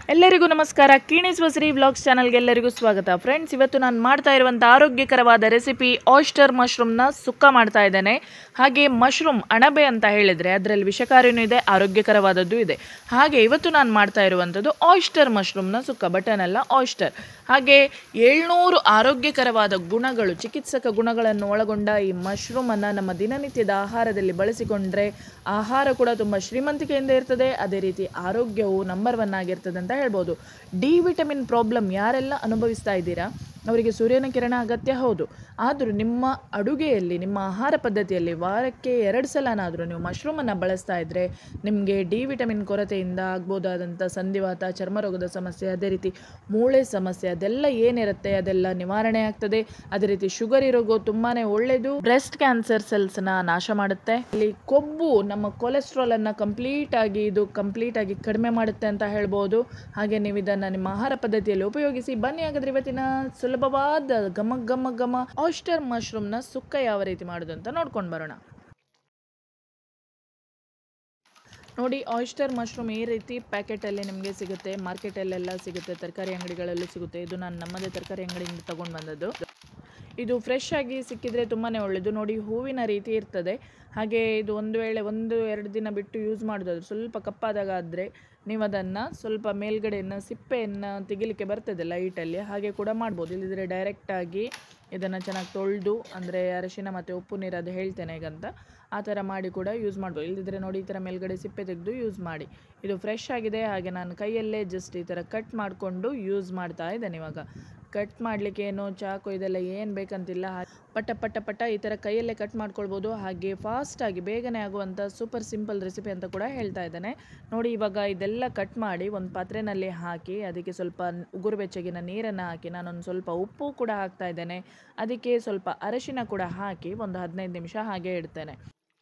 ಎಲ್ಲರಿಗೂ ನಮಸ್ಕಾರ ಕೀಣಿಸ್ ಬಸರಿ ವ್ಲಾಗ್ಸ್ ಚಾನಲ್ಗೆ ಎಲ್ಲರಿಗೂ ಸ್ವಾಗತ ಫ್ರೆಂಡ್ಸ್ ಇವತ್ತು ನಾನು ಮಾಡ್ತಾ ಇರುವಂಥ ಆರೋಗ್ಯಕರವಾದ ರೆಸಿಪಿ ಆಯಿಸ್ಟರ್ ಮಶ್ರೂಮ್ನ ಸುಕ್ಕ ಮಾಡ್ತಾ ಇದ್ದೇನೆ ಹಾಗೆ ಮಶ್ರೂಮ್ ಅಣಬೆ ಅಂತ ಹೇಳಿದರೆ ಅದರಲ್ಲಿ ವಿಷಕಾರಿನೂ ಇದೆ ಆರೋಗ್ಯಕರವಾದದ್ದು ಇದೆ ಹಾಗೆ ಇವತ್ತು ನಾನು ಮಾಡ್ತಾ ಇರುವಂಥದ್ದು ಆಯಿಸ್ಟರ್ ಮಶ್ರೂಮ್ನ ಸುಕ್ಕ ಬಟನ್ ಅಲ್ಲ ಆಯಿಸ್ಟರ್ ಹಾಗೆ ಏಳ್ನೂರು ಆರೋಗ್ಯಕರವಾದ ಗುಣಗಳು ಚಿಕಿತ್ಸಕ ಗುಣಗಳನ್ನು ಒಳಗೊಂಡ ಈ ಮಶ್ರೂಮನ್ನು ನಮ್ಮ ದಿನನಿತ್ಯದ ಆಹಾರದಲ್ಲಿ ಬಳಸಿಕೊಂಡ್ರೆ ಆಹಾರ ಕೂಡ ತುಂಬ ಶ್ರೀಮಂತಿಕೆಯಿಂದ ಇರ್ತದೆ ಅದೇ ರೀತಿ ಆರೋಗ್ಯವು ನಂಬರ್ ಒನ್ ಆಗಿರ್ತದೆ ಅಂತ ಹೇಳ್ಬೋದು ಡಿ ವಿಟಮಿನ್ ಪ್ರಾಬ್ಲಮ್ ಯಾರೆಲ್ಲ ಅನುಭವಿಸ್ತಾ ಇದ್ದೀರಾ ಅವರಿಗೆ ಸೂರ್ಯನ ಕಿರಣ ಅಗತ್ಯ ಹೌದು ಆದರೂ ನಿಮ್ಮ ಅಡುಗೆಯಲ್ಲಿ ನಿಮ್ಮ ಆಹಾರ ಪದ್ಧತಿಯಲ್ಲಿ ವಾರಕ್ಕೆ ಎರಡು ಸಲನಾದರೂ ನೀವು ಮಶ್ರೂಮನ್ನು ಬಳಸ್ತಾ ಇದ್ದರೆ ನಿಮಗೆ ಡಿ ವಿಟಮಿನ್ ಕೊರತೆಯಿಂದ ಆಗ್ಬೋದಾದಂಥ ಸಂಧಿವಾತ ಚರ್ಮರೋಗದ ಸಮಸ್ಯೆ ಅದೇ ರೀತಿ ಮೂಳೆ ಸಮಸ್ಯೆ ಅದೆಲ್ಲ ಏನಿರುತ್ತೆ ಅದೆಲ್ಲ ನಿವಾರಣೆ ಆಗ್ತದೆ ಅದೇ ರೀತಿ ಶುಗರ್ ಇರೋಗೋ ತುಂಬಾ ಒಳ್ಳೆಯದು ಬ್ರೆಸ್ಟ್ ಕ್ಯಾನ್ಸರ್ ಸೆಲ್ಸ್ನ ನಾಶ ಮಾಡುತ್ತೆ ಇಲ್ಲಿ ಕೊಬ್ಬು ನಮ್ಮ ಕೊಲೆಸ್ಟ್ರಾಲ್ ಅನ್ನ ಕಂಪ್ಲೀಟ್ ಆಗಿ ಇದು ಕಂಪ್ಲೀಟ್ ಆಗಿ ಕಡಿಮೆ ಮಾಡುತ್ತೆ ಅಂತ ಹೇಳ್ಬೋದು ಹಾಗೆ ನೀವು ಇದನ್ನ ನಿಮ್ಮ ಆಹಾರ ಪದ್ಧತಿಯಲ್ಲಿ ಉಪಯೋಗಿಸಿ ಬನ್ನಿ ಹಾಗಾದ್ರೆ ಇವತ್ತಿನ ಸುಲಭವಾದ ಘಮ ಘಮ ಘಮ ಆಯಿಸ್ಟರ್ ಮಶ್ರೂಮ್ನ ಸುಕ್ಕ ಯಾವ ರೀತಿ ಮಾಡೋದು ಅಂತ ನೋಡ್ಕೊಂಡು ಬರೋಣ ನೋಡಿ ಆಯಿಸ್ಟರ್ ಮಶ್ರೂಮ್ ಈ ರೀತಿ ಪ್ಯಾಕೆಟಲ್ಲಿ ನಿಮಗೆ ಸಿಗುತ್ತೆ ಮಾರ್ಕೆಟಲ್ಲೆಲ್ಲ ಸಿಗುತ್ತೆ ತರಕಾರಿ ಅಂಗಡಿಗಳಲ್ಲೂ ಸಿಗುತ್ತೆ ಇದು ನಾನು ನಮ್ಮದೇ ತರಕಾರಿ ಅಂಗಡಿಯಿಂದ ತಗೊಂಡು ಬಂದದ್ದು ಇದು ಫ್ರೆಶ್ ಆಗಿ ಸಿಕ್ಕಿದ್ರೆ ತುಂಬಾ ಒಳ್ಳೆಯದು ನೋಡಿ ಹೂವಿನ ರೀತಿ ಇರ್ತದೆ ಹಾಗೆ ಇದು ಒಂದು ವೇಳೆ ಒಂದು ಎರಡು ದಿನ ಬಿಟ್ಟು ಯೂಸ್ ಮಾಡೋದಾದ್ರೆ ಸ್ವಲ್ಪ ಕಪ್ಪಾದಾಗ ಆದರೆ ನೀವು ಅದನ್ನು ಸ್ವಲ್ಪ ಮೇಲ್ಗಡೆಯನ್ನು ಸಿಪ್ಪೆಯನ್ನು ತೆಗಿಲಿಕ್ಕೆ ಬರ್ತದೆ ಲೈಟಲ್ಲಿ ಹಾಗೆ ಕೂಡ ಮಾಡ್ಬೋದು ಇಲ್ಲದಿದ್ರೆ ಡೈರೆಕ್ಟಾಗಿ ಇದನ್ನು ಚೆನ್ನಾಗಿ ತೊಳೆದು ಅಂದರೆ ಅರಿಶಿನ ಮತ್ತು ಉಪ್ಪು ನೀರು ಅದು ಹೇಳ್ತೇನೆ ಈಗಂತ ಆ ಥರ ಮಾಡಿ ಕೂಡ ಯೂಸ್ ಮಾಡ್ಬೋದು ಇಲ್ಲದಿದ್ರೆ ನೋಡಿ ಈ ಥರ ಮೇಲ್ಗಡೆ ಸಿಪ್ಪೆ ತೆಗೆದು ಯೂಸ್ ಮಾಡಿ ಇದು ಫ್ರೆಶ್ ಆಗಿದೆ ಹಾಗೆ ನಾನು ಕೈಯಲ್ಲೇ ಜಸ್ಟ್ ಈ ಥರ ಕಟ್ ಮಾಡಿಕೊಂಡು ಯೂಸ್ ಮಾಡ್ತಾ ಇದ್ದೇನೆ ಇವಾಗ ಕಟ್ ಮಾಡಲಿಕ್ಕೆ ಏನು ಚಾಕು ಇದೆಲ್ಲ ಏನು ಬೇಕಂತಿಲ್ಲ ಹಾ- ಪಟ ಪಟ ಪಟ ಈ ಥರ ಕೈಯಲ್ಲೇ ಕಟ್ ಮಾಡ್ಕೊಳ್ಬೋದು ಹಾಗೆ ಫಾಸ್ಟಾಗಿ ಬೇಗನೆ ಆಗುವಂಥ ಸೂಪರ್ ಸಿಂಪಲ್ ರೆಸಿಪಿ ಅಂತ ಕೂಡ ಹೇಳ್ತಾ ಇದ್ದೇನೆ ನೋಡಿ ಇವಾಗ ಇದೆಲ್ಲ ಕಟ್ ಮಾಡಿ ಒಂದು ಪಾತ್ರೆನಲ್ಲಿ ಹಾಕಿ ಅದಕ್ಕೆ ಸ್ವಲ್ಪ ಉಗುರು ಬೆಚ್ಚಗಿನ ನೀರನ್ನು ಹಾಕಿ ನಾನೊಂದು ಸ್ವಲ್ಪ ಉಪ್ಪು ಕೂಡ ಹಾಕ್ತಾ ಇದ್ದೇನೆ ಅದಕ್ಕೆ ಸ್ವಲ್ಪ ಅರಶಿನ ಕೂಡ ಹಾಕಿ ಒಂದು ಹದಿನೈದು ನಿಮಿಷ ಹಾಗೆ ಇಡ್ತೇನೆ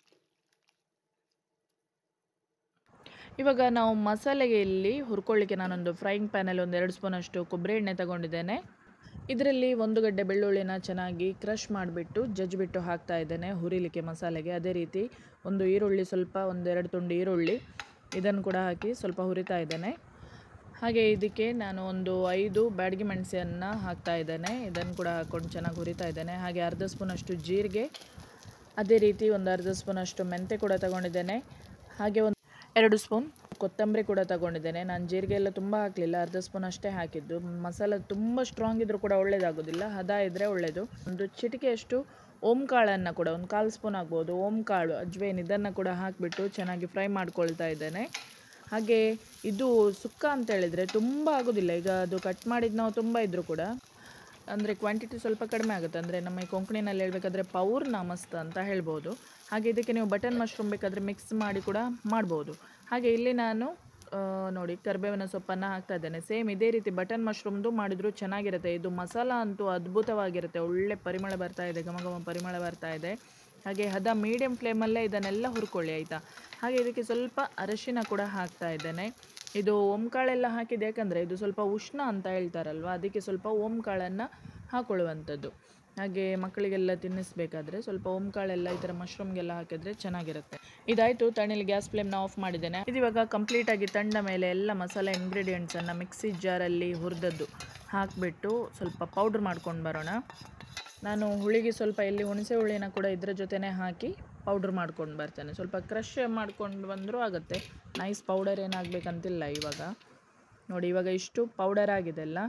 ಇವಾಗ ನಾವು ಮಸಾಲೆಗೆ ಇಲ್ಲಿ ಹುರ್ಕೊಳ್ಳಿಕ್ಕೆ ನಾನೊಂದು ಫ್ರೈಯಿಂಗ್ ಪ್ಯಾನಲ್ಲಿ ಒಂದು ಎರಡು ಸ್ಪೂನಷ್ಟು ಕೊಬ್ಬರಿ ಎಣ್ಣೆ ತಗೊಂಡಿದ್ದೇನೆ ಇದರಲ್ಲಿ ಒಂದು ಗಡ್ಡೆ ಬೆಳ್ಳುಳ್ಳಿನ ಚೆನ್ನಾಗಿ ಕ್ರಷ್ ಮಾಡಿಬಿಟ್ಟು ಜಜ್ಜಿಬಿಟ್ಟು ಹಾಕ್ತಾ ಇದ್ದೇನೆ ಹುರಿಲಿಕ್ಕೆ ಮಸಾಲೆಗೆ ಅದೇ ರೀತಿ ಒಂದು ಈರುಳ್ಳಿ ಸ್ವಲ್ಪ ಒಂದೆರಡು ತುಂಡು ಈರುಳ್ಳಿ ಇದನ್ನು ಕೂಡ ಹಾಕಿ ಸ್ವಲ್ಪ ಹುರಿತಾ ಇದ್ದೇನೆ ಹಾಗೆ ಇದಕ್ಕೆ ನಾನು ಒಂದು ಐದು ಬ್ಯಾಡಗಿ ಮೆಣಸನ್ನು ಹಾಕ್ತಾ ಇದ್ದೇನೆ ಇದನ್ನು ಕೂಡ ಹಾಕ್ಕೊಂಡು ಚೆನ್ನಾಗಿ ಹುರಿತಾ ಇದ್ದೇನೆ ಹಾಗೆ ಅರ್ಧ ಸ್ಪೂನಷ್ಟು ಜೀರಿಗೆ ಅದೇ ರೀತಿ ಒಂದು ಅರ್ಧ ಸ್ಪೂನಷ್ಟು ಮೆಂತೆ ಕೂಡ ತಗೊಂಡಿದ್ದೇನೆ ಹಾಗೆ ಒಂದು ಎರಡು ಸ್ಪೂನ್ ಕೊತ್ತಂಬರಿ ಕೂಡ ತಗೊಂಡಿದ್ದೇನೆ ನಾನು ಜೀರಿಗೆ ಎಲ್ಲ ತುಂಬ ಹಾಕಲಿಲ್ಲ ಅರ್ಧ ಸ್ಪೂನ್ ಅಷ್ಟೇ ಹಾಕಿದ್ದು ಮಸಾಲೆ ತುಂಬ ಸ್ಟ್ರಾಂಗ್ ಇದ್ದರೂ ಕೂಡ ಒಳ್ಳೇದಾಗೋದಿಲ್ಲ ಹದ ಇದ್ದರೆ ಒಳ್ಳೆಯದು ಒಂದು ಚಿಟಿಕೆಯಷ್ಟು ಓಂ ಕಾಳನ್ನು ಕೂಡ ಒಂದು ಕಾಲು ಸ್ಪೂನ್ ಆಗ್ಬೋದು ಓಂ ಕಾಳು ಅಜ್ವೇನ್ ಇದನ್ನು ಕೂಡ ಹಾಕಿಬಿಟ್ಟು ಚೆನ್ನಾಗಿ ಫ್ರೈ ಮಾಡ್ಕೊಳ್ತಾ ಇದ್ದೇನೆ ಹಾಗೆ ಇದು ಸುಕ್ಕ ಅಂತ ಹೇಳಿದರೆ ತುಂಬ ಆಗೋದಿಲ್ಲ ಈಗ ಅದು ಕಟ್ ಮಾಡಿದ ನಾವು ತುಂಬ ಇದ್ದರೂ ಕೂಡ ಅಂದರೆ ಕ್ವಾಂಟಿಟಿ ಸ್ವಲ್ಪ ಕಡಿಮೆ ಆಗುತ್ತೆ ಅಂದರೆ ನಮ್ಮ ಈ ಕೊಂಕಣಿನಲ್ಲಿ ಹೇಳಬೇಕಾದ್ರೆ ಪೌರ್ ನಮಸ್ತ ಅಂತ ಹೇಳ್ಬೋದು ಹಾಗೆ ಇದಕ್ಕೆ ನೀವು ಬಟನ್ ಮಶ್ರೂಮ್ ಬೇಕಾದರೆ ಮಿಕ್ಸ್ ಮಾಡಿ ಕೂಡ ಮಾಡ್ಬೋದು ಹಾಗೆ ಇಲ್ಲಿ ನಾನು ಆ, ನೋಡಿ ಕರಿಬೇವಿನ ಸೊಪ್ಪನ್ನು ಹಾಕ್ತಾ ಇದ್ದೇನೆ ಸೇಮ್ ಇದೇ ರೀತಿ ಬಟನ್ ಮಶ್ರೂಮ್ದು ಮಾಡಿದ್ರು ಚೆನ್ನಾಗಿರುತ್ತೆ ಇದು ಮಸಾಲ ಅಂತೂ ಅದ್ಭುತವಾಗಿರುತ್ತೆ ಒಳ್ಳೆ ಪರಿಮಳ ಬರ್ತಾ ಇದೆ ಘಮ ಘಮ ಪರಿಮಳ ಬರ್ತಾ ಇದೆ ಹಾಗೆ ಹದ ಮೀಡಿಯಂ ಫ್ಲೇಮಲ್ಲೇ ಇದನ್ನೆಲ್ಲ ಹುರ್ಕೊಳ್ಳಿ ಆಯಿತಾ ಹಾಗೆ ಇದಕ್ಕೆ ಸ್ವಲ್ಪ ಅರಶಿನ ಕೂಡ ಹಾಕ್ತಾ ಇದ್ದೇನೆ ಇದು ಓಂಕಾಳೆಲ್ಲ ಹಾಕಿದ್ದು ಯಾಕಂದರೆ ಇದು ಸ್ವಲ್ಪ ಉಷ್ಣ ಅಂತ ಹೇಳ್ತಾರಲ್ವ ಅದಕ್ಕೆ ಸ್ವಲ್ಪ ಓಂಕಾಳನ್ನು ಹಾಕೊಳ್ಳುವಂಥದ್ದು ಹಾಗೆ ಮಕ್ಕಳಿಗೆಲ್ಲ ತಿನ್ನಿಸ್ಬೇಕಾದ್ರೆ ಸ್ವಲ್ಪ ಓಂಕಾಳೆಲ್ಲ ಈ ಥರ ಮಶ್ರೂಮ್ಗೆಲ್ಲ ಹಾಕಿದ್ರೆ ಚೆನ್ನಾಗಿರುತ್ತೆ ಇದಾಯಿತು ತಣ್ಣಲಿ ಗ್ಯಾಸ್ ಫ್ಲೇಮ್ನ ಆಫ್ ಮಾಡಿದ್ದೇನೆ ಇದು ಇವಾಗ ಕಂಪ್ಲೀಟಾಗಿ ತಣ್ಣ ಮೇಲೆ ಎಲ್ಲ ಮಸಾಲೆ ಇಂಗ್ರೀಡಿಯೆಂಟ್ಸನ್ನು ಮಿಕ್ಸಿ ಜಾರಲ್ಲಿ ಹುರಿದದ್ದು ಹಾಕಿಬಿಟ್ಟು ಸ್ವಲ್ಪ ಪೌಡ್ರ್ ಮಾಡ್ಕೊಂಡು ಬರೋಣ ನಾನು ಹುಳಿಗೆ ಸ್ವಲ್ಪ ಇಲ್ಲಿ ಹುಣಸೆ ಹುಳಿನ ಕೂಡ ಇದ್ರ ಜೊತೆನೇ ಹಾಕಿ ಪೌಡ್ರ್ ಮಾಡ್ಕೊಂಡು ಬರ್ತೇನೆ ಸ್ವಲ್ಪ ಕ್ರಷ್ ಮಾಡ್ಕೊಂಡು ಬಂದರೂ ಆಗುತ್ತೆ ನೈಸ್ ಪೌಡರ್ ಏನಾಗಬೇಕಂತಿಲ್ಲ ಇವಾಗ ನೋಡಿ ಇವಾಗ ಇಷ್ಟು ಪೌಡರ್ ಆಗಿದೆ ಅಲ್ಲ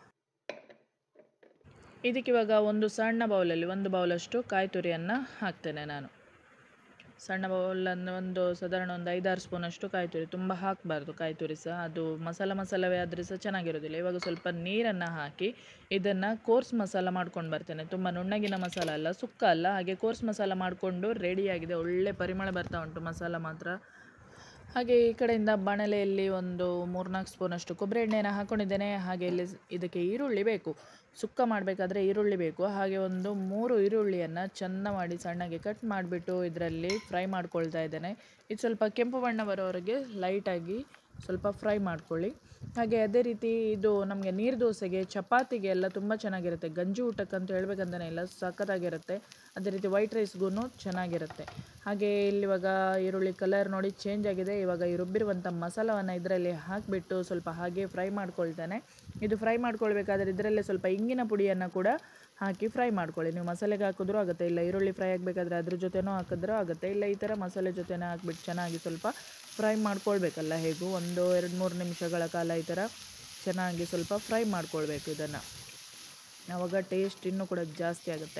ಇದಕ್ಕೆ ಇವಾಗ ಒಂದು ಸಣ್ಣ ಬೌಲಲ್ಲಿ ಒಂದು ಬೌಲಷ್ಟು ಕಾಯಿ ತುರಿಯನ್ನು ಹಾಕ್ತೇನೆ ನಾನು ಸಣ್ಣ ಬೌಲನ್ನು ಒಂದು ಸಾಧಾರಣ ಒಂದು ಐದಾರು ಸ್ಪೂನಷ್ಟು ಕಾಯಿ ತುರಿ ತುಂಬ ಹಾಕಬಾರ್ದು ಕಾಯಿ ತುರಿ ಸಹ ಅದು ಮಸಾಲ ಮಸಾಲವೇ ಆದರೆ ಸಹ ಚೆನ್ನಾಗಿರೋದಿಲ್ಲ ಇವಾಗ ಸ್ವಲ್ಪ ನೀರನ್ನು ಹಾಕಿ ಇದನ್ನು ಕೋರ್ಸ್ ಮಸಾಲ ಮಾಡ್ಕೊಂಡು ಬರ್ತೇನೆ ತುಂಬ ನುಣ್ಣಗಿನ ಮಸಾಲ ಅಲ್ಲ ಸುಕ್ಕ ಅಲ್ಲ ಹಾಗೆ ಕೋರ್ಸ್ ಮಸಾಲ ಮಾಡಿಕೊಂಡು ರೆಡಿಯಾಗಿದೆ ಒಳ್ಳೆ ಪರಿಮಳ ಬರ್ತಾ ಉಂಟು ಮಸಾಲ ಮಾತ್ರ ಹಾಗೆ ಈ ಕಡೆಯಿಂದ ಬಾಣಲೆಯಲ್ಲಿ ಒಂದು ಮೂರ್ನಾಲ್ಕು ಸ್ಪೂನಷ್ಟು ಕೊಬ್ಬರಿ ಎಣ್ಣೆನ ಹಾಕ್ಕೊಂಡಿದ್ದೇನೆ ಹಾಗೆ ಇಲ್ಲಿ ಸ್- ಇದಕ್ಕೆ ಈರುಳ್ಳಿ ಬೇಕು ಸುಕ್ಕ ಮಾಡಬೇಕಾದ್ರೆ ಈರುಳ್ಳಿ ಬೇಕು ಹಾಗೆ ಒಂದು ಮೂರು ಈರುಳ್ಳಿಯನ್ನು ಚೆಂದ ಮಾಡಿ ಸಣ್ಣಗೆ ಕಟ್ ಮಾಡಿಬಿಟ್ಟು ಇದರಲ್ಲಿ ಫ್ರೈ ಮಾಡ್ಕೊಳ್ತಾ ಇದ್ದೇನೆ ಇದು ಸ್ವಲ್ಪ ಕೆಂಪು ಬಣ್ಣ ಬರೋವರೆಗೆ ಲೈಟಾಗಿ ಸ್ವಲ್ಪ ಫ್ರೈ ಮಾಡ್ಕೊಳ್ಳಿ ಹಾಗೆ ಅದೇ ರೀತಿ ಇದು ನಮಗೆ ನೀರು ದೋಸೆಗೆ ಚಪಾತಿಗೆ ಎಲ್ಲ ತುಂಬ ಚೆನ್ನಾಗಿರುತ್ತೆ ಗಂಜಿ ಊಟಕ್ಕಂತ ಹೇಳ್ಬೇಕಂತಲೇ ಇಲ್ಲ ಸಖತ್ತಾಗಿರುತ್ತೆ ಅದೇ ರೀತಿ ವೈಟ್ ರೈಸ್ಗೂ ಚೆನ್ನಾಗಿರುತ್ತೆ ಹಾಗೆ ಇಲ್ಲಿವಾಗ ಈರುಳ್ಳಿ ಕಲರ್ ನೋಡಿ ಚೇಂಜ್ ಆಗಿದೆ ಇವಾಗ ಈ ರುಬ್ಬಿರುವಂಥ ಮಸಾಲವನ್ನು ಇದರಲ್ಲಿ ಹಾಕಿಬಿಟ್ಟು ಸ್ವಲ್ಪ ಹಾಗೆ ಫ್ರೈ ಮಾಡ್ಕೊಳ್ತಾನೆ ಇದು ಫ್ರೈ ಮಾಡ್ಕೊಳ್ಬೇಕಾದ್ರೆ ಇದರಲ್ಲೇ ಸ್ವಲ್ಪ ಇಂಗಿನ ಪುಡಿಯನ್ನು ಕೂಡ ಹಾಕಿ ಫ್ರೈ ಮಾಡ್ಕೊಳ್ಳಿ ನೀವು ಮಸಾಲೆಗೆ ಹಾಕಿದ್ರೂ ಆಗುತ್ತೆ ಇಲ್ಲ ಈರುಳ್ಳಿ ಫ್ರೈ ಆಗಬೇಕಾದ್ರೆ ಅದ್ರ ಜೊತೆನೂ ಹಾಕಿದ್ರೂ ಆಗುತ್ತೆ ಇಲ್ಲ ಈ ಥರ ಮಸಾಲೆ ಜೊತೆನೇ ಹಾಕ್ಬಿಟ್ಟು ಚೆನ್ನಾಗಿ ಸ್ವಲ್ಪ ಫ್ರೈ ಮಾಡ್ಕೊಳ್ಬೇಕಲ್ಲ ಹೇಗೂ ಒಂದು ಎರಡು ಮೂರು ನಿಮಿಷಗಳ ಕಾಲ ಈ ಥರ ಚೆನ್ನಾಗಿ ಸ್ವಲ್ಪ ಫ್ರೈ ಮಾಡ್ಕೊಳ್ಬೇಕು ಇದನ್ನು ಆವಾಗ ಟೇಸ್ಟ್ ಇನ್ನೂ ಕೂಡ ಜಾಸ್ತಿ ಆಗುತ್ತೆ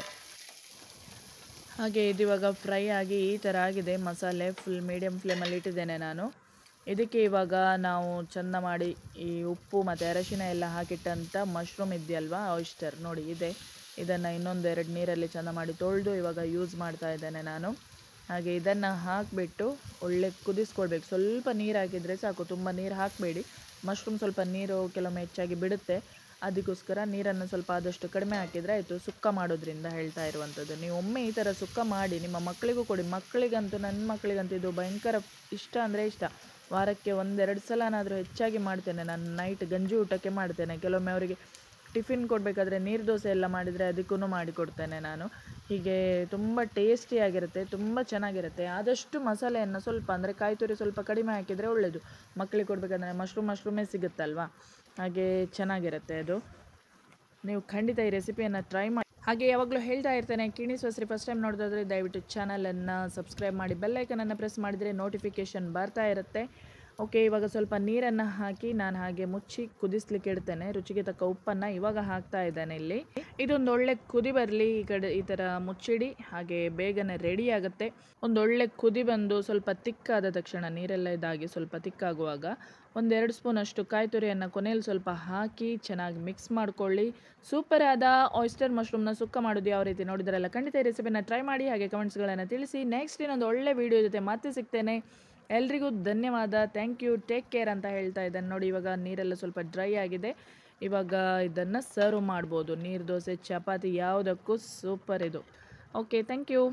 ಹಾಗೆ ಇದು ಇವಾಗ ಫ್ರೈ ಆಗಿ ಈ ಥರ ಆಗಿದೆ ಮಸಾಲೆ ಫುಲ್ ಮೀಡಿಯಮ್ ಫ್ಲೇಮಲ್ಲಿ ಇಟ್ಟಿದ್ದೇನೆ ನಾನು ಇದಕ್ಕೆ ಇವಾಗ ನಾವು ಚೆಂದ ಮಾಡಿ ಈ ಉಪ್ಪು ಮತ್ತು ಅರಶಿನ ಎಲ್ಲ ಹಾಕಿಟ್ಟಂಥ ಮಶ್ರೂಮ್ ಇದೆಯಲ್ವಾ ಆಯಿಸ್ಟರ್ ನೋಡಿ ಇದೆ ಇದನ್ನು ಇನ್ನೊಂದು ಎರಡು ನೀರಲ್ಲಿ ಚೆಂದ ಮಾಡಿ ತೊಳೆದು ಇವಾಗ ಯೂಸ್ ಮಾಡ್ತಾ ಇದ್ದೇನೆ ನಾನು ಹಾಗೆ ಇದನ್ನು ಹಾಕಿಬಿಟ್ಟು ಒಳ್ಳೆ ಕುದಿಸ್ಕೊಳ್ಬೇಕು ಸ್ವಲ್ಪ ನೀರು ಹಾಕಿದರೆ ಸಾಕು ತುಂಬ ನೀರು ಹಾಕಬೇಡಿ ಮಶ್ರೂಮ್ ಸ್ವಲ್ಪ ನೀರು ಕೆಲವೊಮ್ಮೆ ಹೆಚ್ಚಾಗಿ ಬಿಡುತ್ತೆ ಅದಕ್ಕೋಸ್ಕರ ನೀರನ್ನು ಸ್ವಲ್ಪ ಆದಷ್ಟು ಕಡಿಮೆ ಹಾಕಿದರೆ ಆಯಿತು ಸುಕ್ಕ ಮಾಡೋದ್ರಿಂದ ಹೇಳ್ತಾ ಇರುವಂಥದ್ದು ನೀವು ಒಮ್ಮೆ ಈ ಥರ ಸುಕ್ಕ ಮಾಡಿ ನಿಮ್ಮ ಮಕ್ಕಳಿಗೂ ಕೊಡಿ ಮಕ್ಕಳಿಗಂತೂ ನನ್ನ ಮಕ್ಕಳಿಗಂತೂ ಇದು ಭಯಂಕರ ಇಷ್ಟ ಅಂದರೆ ಇಷ್ಟ ವಾರಕ್ಕೆ ಒಂದೆರಡು ಸಲನಾದರೂ ಹೆಚ್ಚಾಗಿ ಮಾಡ್ತೇನೆ ನಾನು ನೈಟ್ ಗಂಜಿ ಊಟಕ್ಕೆ ಮಾಡ್ತೇನೆ ಕೆಲವೊಮ್ಮೆ ಅವರಿಗೆ ಟಿಫಿನ್ ಕೊಡಬೇಕಾದ್ರೆ ನೀರು ದೋಸೆ ಎಲ್ಲ ಮಾಡಿದರೆ ಅದಕ್ಕೂ ಮಾಡಿಕೊಡ್ತೇನೆ ನಾನು ಹೀಗೆ ತುಂಬ ಟೇಸ್ಟಿಯಾಗಿರುತ್ತೆ ತುಂಬ ಚೆನ್ನಾಗಿರುತ್ತೆ ಆದಷ್ಟು ಮಸಾಲೆಯನ್ನು ಸ್ವಲ್ಪ ಅಂದರೆ ಕಾಯಿ ತುರಿ ಸ್ವಲ್ಪ ಕಡಿಮೆ ಹಾಕಿದರೆ ಒಳ್ಳೆಯದು ಮಕ್ಕಳಿಗೆ ಕೊಡಬೇಕಾದ್ರೆ ಮಶ್ರೂಮ್ ಮಶ್ರೂಮೇ ಸಿಗುತ್ತಲ್ವಾ ಹಾಗೆ ಚೆನ್ನಾಗಿರುತ್ತೆ ಅದು ನೀವು ಖಂಡಿತ ಈ ರೆಸಿಪಿಯನ್ನು ಟ್ರೈ ಮಾಡಿ ಹಾಗೆ ಯಾವಾಗಲೂ ಹೇಳ್ತಾ ಇರ್ತೇನೆ ಕಿಣಿ ಸ್ವಸ್ರಿ ಫಸ್ಟ್ ಟೈಮ್ ನೋಡೋದಾದ್ರೆ ದಯವಿಟ್ಟು ಚಾನಲನ್ನು ಸಬ್ಸ್ಕ್ರೈಬ್ ಮಾಡಿ ಬೆಲ್ಲೈಕನನ್ನು ಪ್ರೆಸ್ ಮಾಡಿದರೆ ನೋಟಿಫಿಕೇಷನ್ ಬರ್ತಾ ಇರುತ್ತೆ ಓಕೆ ಇವಾಗ ಸ್ವಲ್ಪ ನೀರನ್ನು ಹಾಕಿ ನಾನು ಹಾಗೆ ಮುಚ್ಚಿ ಕುದಿಸ್ಲಿಕ್ಕೆ ಇಡ್ತೇನೆ ರುಚಿಗೆ ತಕ್ಕ ಉಪ್ಪನ್ನು ಇವಾಗ ಹಾಕ್ತಾ ಇದ್ದೇನೆ ಇಲ್ಲಿ ಇದೊಂದು ಒಳ್ಳೆ ಕುದಿ ಬರಲಿ ಈ ಕಡೆ ಈ ಥರ ಮುಚ್ಚಿಡಿ ಹಾಗೆ ಬೇಗನೆ ರೆಡಿ ಆಗುತ್ತೆ ಒಂದು ಒಳ್ಳೆ ಕುದಿ ಬಂದು ಸ್ವಲ್ಪ ತಿಕ್ಕಾದ ತಕ್ಷಣ ನೀರೆಲ್ಲ ಇದಾಗಿ ಸ್ವಲ್ಪ ತಿಕ್ಕಾಗುವಾಗ ಒಂದೆರಡು ಸ್ಪೂನ್ ಅಷ್ಟು ಕಾಯಿ ತುರಿಯನ್ನು ಕೊನೆಯಲ್ಲಿ ಸ್ವಲ್ಪ ಹಾಕಿ ಚೆನ್ನಾಗಿ ಮಿಕ್ಸ್ ಮಾಡ್ಕೊಳ್ಳಿ ಸೂಪರ್ ಆದ ಆಯಿಸ್ಟರ್ ಮಶ್ರೂಮ್ನ ಸುಕ್ಕ ಮಾಡೋದು ಯಾವ ರೀತಿ ನೋಡಿದ್ರಲ್ಲ ಖಂಡಿತ ಈ ರೆಸಿಪಿನ ಟ್ರೈ ಮಾಡಿ ಹಾಗೆ ಕಮೆಂಟ್ಸ್ಗಳನ್ನು ತಿಳಿಸಿ ನೆಕ್ಸ್ಟ್ ಇನ್ನೊಂದು ಒಳ್ಳೆ ವೀಡಿಯೋ ಜೊತೆ ಮತ್ತೆ ಸಿಗ್ತೇನೆ ಎಲ್ರಿಗೂ ಧನ್ಯವಾದ ಥ್ಯಾಂಕ್ ಯು ಟೇಕ್ ಕೇರ್ ಅಂತ ಹೇಳ್ತಾ ಇದ್ದಾನೆ ನೋಡಿ ಇವಾಗ ನೀರೆಲ್ಲ ಸ್ವಲ್ಪ ಡ್ರೈ ಆಗಿದೆ ಇವಾಗ ಇದನ್ನು ಸರ್ವ್ ಮಾಡ್ಬೋದು ನೀರು ದೋಸೆ ಚಪಾತಿ ಯಾವುದಕ್ಕೂ ಸೂಪರ್ ಇದು okay thank you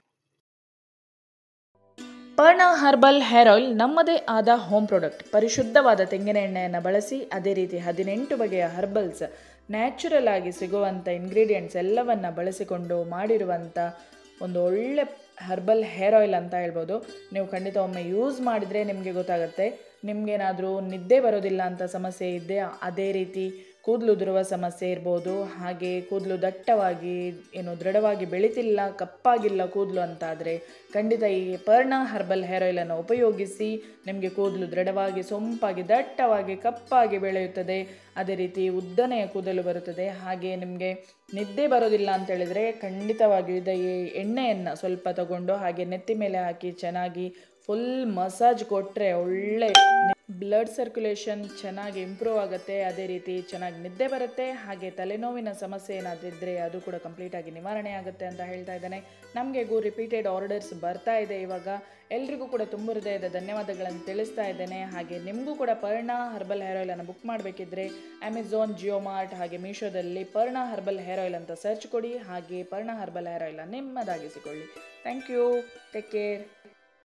Parna herbal hair oil ನಮ್ಮದೇ ಆದ ಹೋಮ್ ಪ್ರಾಡಕ್ಟ್ ಪರಿಶುದ್ಧವಾದ ತೆಂಗಿನ ಎಣ್ಣೆಯನ್ನು ಬಳಸಿ ಅದೇ ರೀತಿ ಹದಿನೆಂಟು ಬಗೆಯ ಹರ್ಬಲ್ಸ್ ನ್ಯಾಚುರಲ್ ಆಗಿ ಸಿಗುವಂಥ ಇಂಗ್ರೀಡಿಯೆಂಟ್ಸ್ ಎಲ್ಲವನ್ನು ಬಳಸಿಕೊಂಡು ಮಾಡಿರುವಂಥ ಒಂದು ಒಳ್ಳೆ ಹರ್ಬಲ್ ಹೇರ್ ಆಯಿಲ್ ಅಂತ ಹೇಳ್ಬೋದು ನೀವು ಖಂಡಿತ ಒಮ್ಮೆ ಯೂಸ್ ಮಾಡಿದರೆ ನಿಮಗೆ ಗೊತ್ತಾಗುತ್ತೆ ನಿಮಗೇನಾದರೂ ನಿದ್ದೆ ಬರೋದಿಲ್ಲ ಅಂತ ಸಮಸ್ಯೆ ಇದ್ದೆ ಅದೇ ರೀತಿ ಕೂದಲು ಉದುರುವ ಸಮಸ್ಯೆ ಇರ್ಬೋದು ಹಾಗೆ ಕೂದಲು ದಟ್ಟವಾಗಿ ಏನು ದೃಢವಾಗಿ ಬೆಳೀತಿಲ್ಲ ಕಪ್ಪಾಗಿಲ್ಲ ಕೂದಲು ಅಂತಾದರೆ ಖಂಡಿತ ಈ ಪರ್ಣ ಹರ್ಬಲ್ ಹೇರ್ ಆಯಿಲನ್ನು ಉಪಯೋಗಿಸಿ ನಿಮಗೆ ಕೂದಲು ದೃಢವಾಗಿ ಸೊಂಪಾಗಿ ದಟ್ಟವಾಗಿ ಕಪ್ಪಾಗಿ ಬೆಳೆಯುತ್ತದೆ ಅದೇ ರೀತಿ ಉದ್ದನೆಯ ಕೂದಲು ಬರುತ್ತದೆ ಹಾಗೆ ನಿಮಗೆ ನಿದ್ದೆ ಬರೋದಿಲ್ಲ ಅಂತ ಹೇಳಿದರೆ ಖಂಡಿತವಾಗಿಯೂ ಇದು ಈ ಎಣ್ಣೆಯನ್ನು ಸ್ವಲ್ಪ ತಗೊಂಡು ಹಾಗೆ ನೆತ್ತಿ ಮೇಲೆ ಹಾಕಿ ಚೆನ್ನಾಗಿ ಫುಲ್ ಮಸಾಜ್ ಕೊಟ್ಟರೆ ಒಳ್ಳೆ ಬ್ಲಡ್ ಸರ್ಕ್ಯುಲೇಷನ್ ಚೆನ್ನಾಗಿ ಇಂಪ್ರೂವ್ ಆಗುತ್ತೆ ಅದೇ ರೀತಿ ಚೆನ್ನಾಗಿ ನಿದ್ದೆ ಬರುತ್ತೆ ಹಾಗೆ ತಲೆನೋವಿನ ಸಮಸ್ಯೆ ಏನಾದರೂ ಇದ್ದರೆ ಅದು ಕೂಡ ಕಂಪ್ಲೀಟಾಗಿ ನಿವಾರಣೆ ಆಗುತ್ತೆ ಅಂತ ಹೇಳ್ತಾ ಇದ್ದಾನೆ ನಮಗೆ ಗು ರಿಪೀಟೆಡ್ ಆರ್ಡರ್ಸ್ ಬರ್ತಾ ಇದೆ ಇವಾಗ ಎಲ್ರಿಗೂ ಕೂಡ ತುಂಬ ಹೃದಯದ ಧನ್ಯವಾದಗಳನ್ನು ತಿಳಿಸ್ತಾ ಇದ್ದೇನೆ ಹಾಗೆ ನಿಮಗೂ ಕೂಡ ಪರ್ಣ ಹರ್ಬಲ್ ಹೇರ್ ಆಯಿಲನ್ನು ಬುಕ್ ಮಾಡಬೇಕಿದ್ರೆ ಅಮೆಝಾನ್ ಜಿಯೋ ಮಾರ್ಟ್ ಹಾಗೆ ಮೀಶೋದಲ್ಲಿ ಪರ್ಣ ಹರ್ಬಲ್ ಹೇರ್ ಆಯಿಲ್ ಅಂತ ಸರ್ಚ್ ಕೊಡಿ ಹಾಗೆ ಪರ್ಣ ಹರ್ಬಲ್ ಹೇರ್ ಆಯಿಲ್ ನಿಮ್ಮದಾಗಿಸಿಕೊಳ್ಳಿ ಥ್ಯಾಂಕ್ ಯು ಟೇಕ್ ಕೇರ್